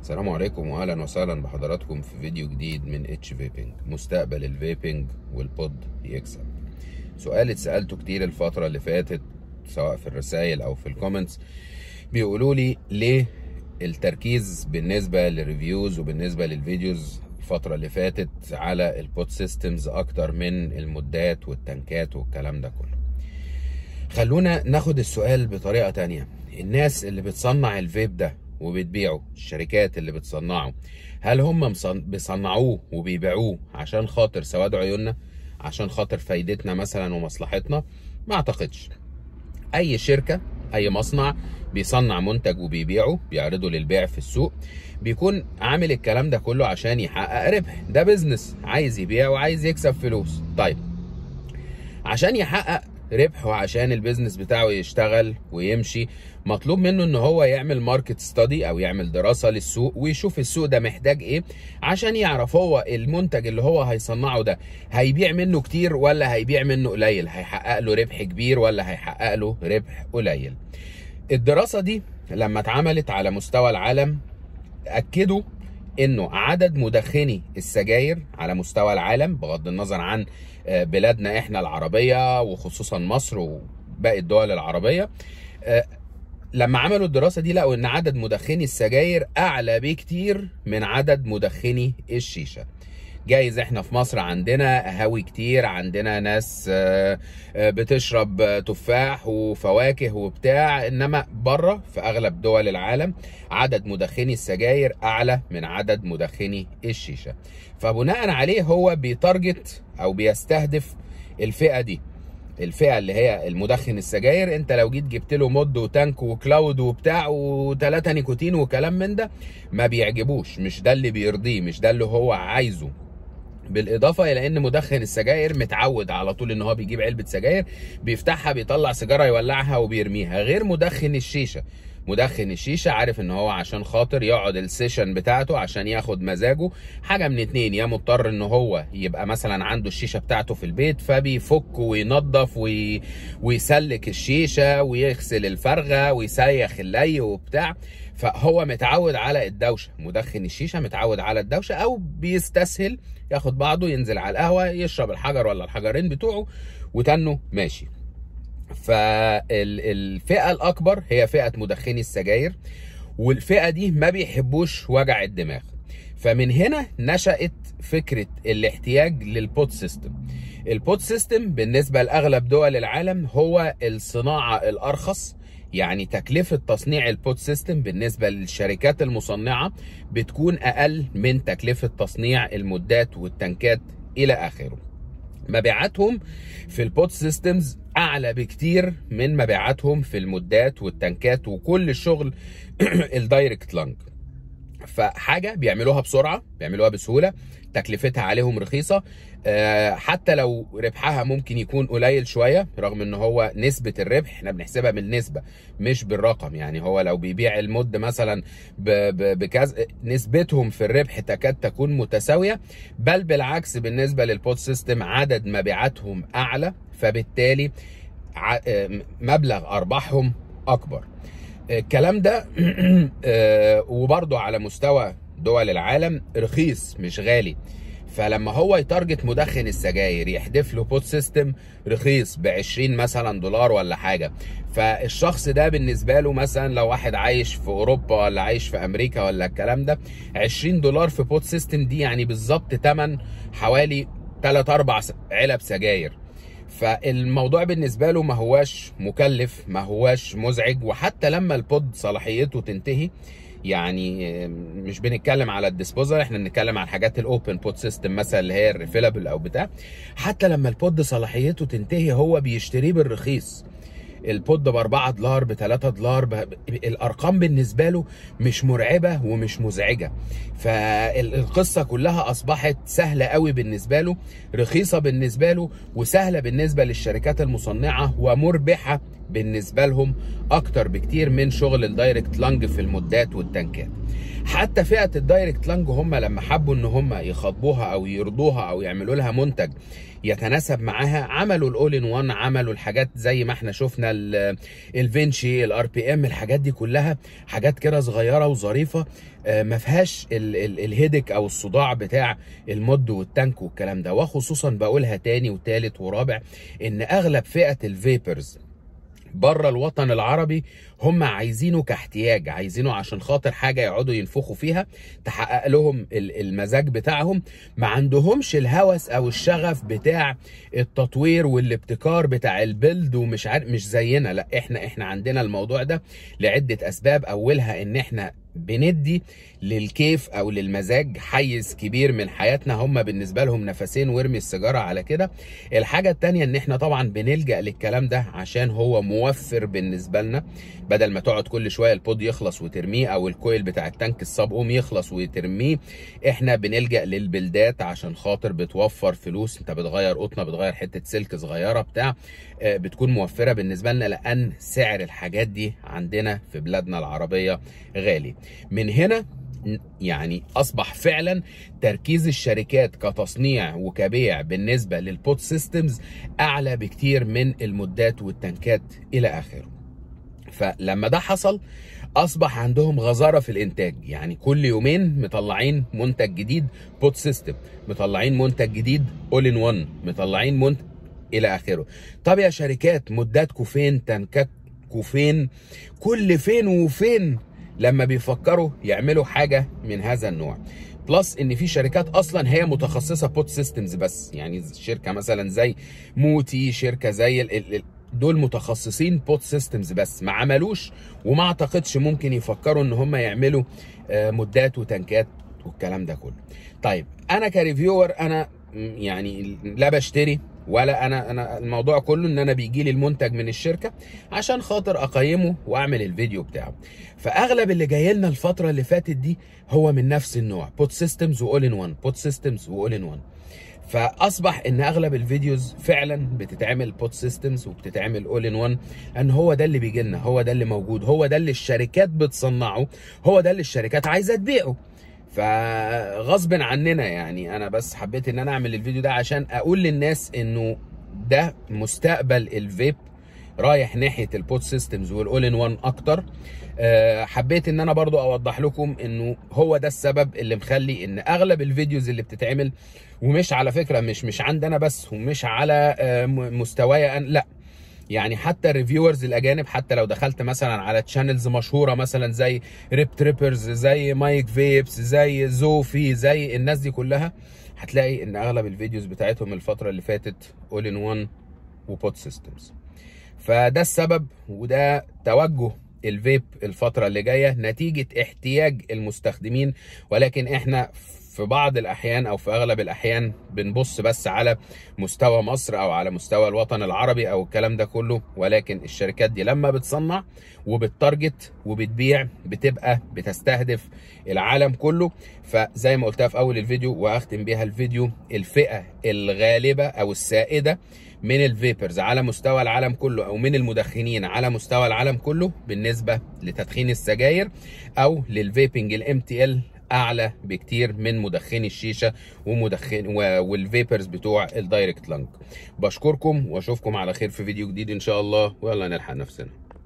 السلام عليكم واهلا وسهلا بحضراتكم في فيديو جديد من اتش فيبنج مستقبل الفيبنج والبود يكسب سؤال اتسالته كتير الفتره اللي فاتت سواء في الرسائل او في الكومنتس بيقولوا لي ليه التركيز بالنسبه للريفيوز وبالنسبه للفيديوز الفتره اللي فاتت على البود سيستمز اكتر من المدات والتنكات والكلام ده كله خلونا ناخد السؤال بطريقه تانية الناس اللي بتصنع الفيب ده وبتبيعه الشركات اللي بتصنعه هل هم بيصنعوه وبيبيعوه عشان خاطر سواد عيوننا عشان خاطر فايدتنا مثلا ومصلحتنا ما اعتقدش اي شركه اي مصنع بيصنع منتج وبيبيعه بيعرضه للبيع في السوق بيكون عامل الكلام ده كله عشان يحقق ربح ده بيزنس عايز يبيع وعايز يكسب فلوس طيب عشان يحقق ربح وعشان البيزنس بتاعه يشتغل ويمشي مطلوب منه ان هو يعمل ماركت ستادي او يعمل دراسه للسوق ويشوف السوق ده محتاج ايه عشان يعرف هو المنتج اللي هو هيصنعه ده هيبيع منه كتير ولا هيبيع منه قليل هيحقق له ربح كبير ولا هيحقق له ربح قليل الدراسه دي لما اتعملت على مستوى العالم اكدوا انه عدد مدخني السجاير على مستوى العالم بغض النظر عن بلادنا احنا العربيه وخصوصا مصر وباقي الدول العربيه لما عملوا الدراسه دي لقوا ان عدد مدخني السجاير اعلى بكتير من عدد مدخني الشيشه جايز احنا في مصر عندنا هوي كتير عندنا ناس بتشرب تفاح وفواكه وبتاع انما بره في اغلب دول العالم عدد مدخني السجاير اعلى من عدد مدخني الشيشه فبناء عليه هو بيتارجت او بيستهدف الفئه دي الفئه اللي هي المدخن السجاير انت لو جيت جبت له مود وتانك وكلاود وبتاع وثلاثه نيكوتين وكلام من ده ما بيعجبوش مش ده اللي بيرضيه مش ده اللي هو عايزه بالاضافه الى ان مدخن السجاير متعود على طول ان هو بيجيب علبه سجاير بيفتحها بيطلع سيجاره يولعها وبيرميها غير مدخن الشيشه مدخن الشيشه عارف ان هو عشان خاطر يقعد السيشن بتاعته عشان ياخد مزاجه حاجه من اتنين يا مضطر ان هو يبقى مثلا عنده الشيشه بتاعته في البيت فبيفك وينظف وي... ويسلك الشيشه ويغسل الفرغه ويسيخ اللي وبتاع فهو متعود على الدوشه مدخن الشيشه متعود على الدوشه او بيستسهل ياخد بعضه ينزل على القهوه يشرب الحجر ولا الحجرين بتوعه وتنه ماشي فالفئه الاكبر هي فئه مدخني السجاير والفئه دي ما بيحبوش وجع الدماغ فمن هنا نشأت فكرة الاحتياج للبوت سيستم البوت سيستم بالنسبة لأغلب دول العالم هو الصناعة الأرخص يعني تكلفة تصنيع البوت سيستم بالنسبة للشركات المصنعة بتكون أقل من تكلفة تصنيع المدات والتنكات إلى آخره مبيعاتهم في البوت سيستمز اعلى بكتير من مبيعاتهم في المدات والتنكات وكل الشغل الدايركت لانج فحاجه بيعملوها بسرعه بيعملوها بسهوله تكلفتها عليهم رخيصه حتى لو ربحها ممكن يكون قليل شويه رغم ان هو نسبه الربح احنا بنحسبها بالنسبه مش بالرقم يعني هو لو بيبيع المد مثلا بكذا نسبتهم في الربح تكاد تكون متساويه بل بالعكس بالنسبه للبوت سيستم عدد مبيعاتهم اعلى فبالتالي مبلغ ارباحهم اكبر الكلام ده وبرضه على مستوى دول العالم رخيص مش غالي فلما هو يتارجت مدخن السجاير يحدف له بوت سيستم رخيص ب 20 مثلا دولار ولا حاجه فالشخص ده بالنسبه له مثلا لو واحد عايش في اوروبا ولا عايش في امريكا ولا الكلام ده 20 دولار في بوت سيستم دي يعني بالظبط ثمن حوالي 3 4 علب سجاير فالموضوع بالنسبه له ما هواش مكلف ما هواش مزعج وحتى لما البود صلاحيته تنتهي يعني مش بنتكلم على الديسبوزر احنا بنتكلم على الحاجات الاوبن بوت سيستم مثلا اللي هي الريفيلابل او بتاع حتى لما البود صلاحيته تنتهي هو بيشتريه بالرخيص البود ب 4 دولار ب 3 دولار ب... الارقام بالنسبه له مش مرعبه ومش مزعجه فالقصه كلها اصبحت سهله قوي بالنسبه له رخيصه بالنسبه له وسهله بالنسبه للشركات المصنعه ومربحه بالنسبه لهم اكتر بكتير من شغل الدايركت لانج في المدات والتنكات حتى فئه الدايركت لانج هم لما حبوا ان هم يخاطبوها او يرضوها او يعملوا لها منتج يتناسب معاها عملوا الاول ان وان عملوا الحاجات زي ما احنا شفنا الفينشي الار بي ام الحاجات دي كلها حاجات كده صغيره وظريفه ما فيهاش الهيدك او الصداع بتاع المد والتانك والكلام ده وخصوصا بقولها تاني وتالت ورابع ان اغلب فئه الفيبرز بره الوطن العربي هم عايزينه كاحتياج عايزينه عشان خاطر حاجه يقعدوا ينفخوا فيها تحقق لهم المزاج بتاعهم ما عندهمش الهوس او الشغف بتاع التطوير والابتكار بتاع البيلد ومش عارف مش زينا لا احنا احنا عندنا الموضوع ده لعده اسباب اولها ان احنا بندي للكيف او للمزاج حيز كبير من حياتنا هم بالنسبه لهم نفسين وارمي السيجاره على كده الحاجه التانية ان احنا طبعا بنلجا للكلام ده عشان هو موفر بالنسبه لنا بدل ما تقعد كل شويه البود يخلص وترميه او الكويل بتاع التانك الصاب اوم يخلص وترميه احنا بنلجا للبلدات عشان خاطر بتوفر فلوس انت بتغير قطنه بتغير حته سلك صغيره بتاع بتكون موفره بالنسبه لنا لان سعر الحاجات دي عندنا في بلادنا العربيه غالي من هنا يعني اصبح فعلا تركيز الشركات كتصنيع وكبيع بالنسبه للبوت سيستمز اعلى بكتير من المدات والتنكات الى اخره فلما ده حصل اصبح عندهم غزاره في الانتاج يعني كل يومين مطلعين منتج جديد بوت سيستم مطلعين منتج جديد اول ان وان مطلعين منتج الى اخره طب يا شركات مداتكم فين تنكاتكم فين كل فين وفين لما بيفكروا يعملوا حاجه من هذا النوع بلس ان في شركات اصلا هي متخصصه بوت سيستمز بس يعني شركه مثلا زي موتي شركه زي ال ال دول متخصصين بوت سيستمز بس ما عملوش وما اعتقدش ممكن يفكروا ان هم يعملوا مدات وتنكات والكلام ده كله طيب انا كريفيور انا يعني لا بشتري ولا انا انا الموضوع كله ان انا بيجي لي المنتج من الشركه عشان خاطر اقيمه واعمل الفيديو بتاعه فاغلب اللي جاي لنا الفتره اللي فاتت دي هو من نفس النوع بوت سيستمز واول ان وان بوت سيستمز واول ان وان فاصبح ان اغلب الفيديوز فعلا بتتعمل بوت سيستمز وبتتعمل اول ان وان ان هو ده اللي بيجي لنا هو ده اللي موجود هو ده اللي الشركات بتصنعه هو ده اللي الشركات عايزه تبيعه فغصب عننا يعني انا بس حبيت ان انا اعمل الفيديو ده عشان اقول للناس انه ده مستقبل الفيب رايح ناحيه البوت سيستمز والاول ان وان اكتر أه حبيت ان انا برضو اوضح لكم انه هو ده السبب اللي مخلي ان اغلب الفيديوز اللي بتتعمل ومش على فكره مش مش عندنا بس ومش على أه مستواي أنا لا يعني حتى الريفيورز الاجانب حتى لو دخلت مثلا على تشانلز مشهوره مثلا زي ريب تريبرز زي مايك فيبس زي زوفي زي الناس دي كلها هتلاقي ان اغلب الفيديوز بتاعتهم الفتره اللي فاتت اول ان وان وبوت سيستمز فده السبب وده توجه الفيب الفتره اللي جايه نتيجه احتياج المستخدمين ولكن احنا في بعض الاحيان او في اغلب الاحيان بنبص بس على مستوى مصر او على مستوى الوطن العربي او الكلام ده كله ولكن الشركات دي لما بتصنع وبتارجت وبتبيع بتبقى بتستهدف العالم كله فزي ما قلتها في اول الفيديو واختم بيها الفيديو الفئه الغالبه او السائده من الفيبرز على مستوى العالم كله او من المدخنين على مستوى العالم كله بالنسبه لتدخين السجاير او للفيبنج الام تي ال اعلى بكتير من مدخني الشيشه ومدخن والفيبرز بتوع الدايركت لانج بشكركم واشوفكم على خير في فيديو جديد ان شاء الله ويلا نلحق نفسنا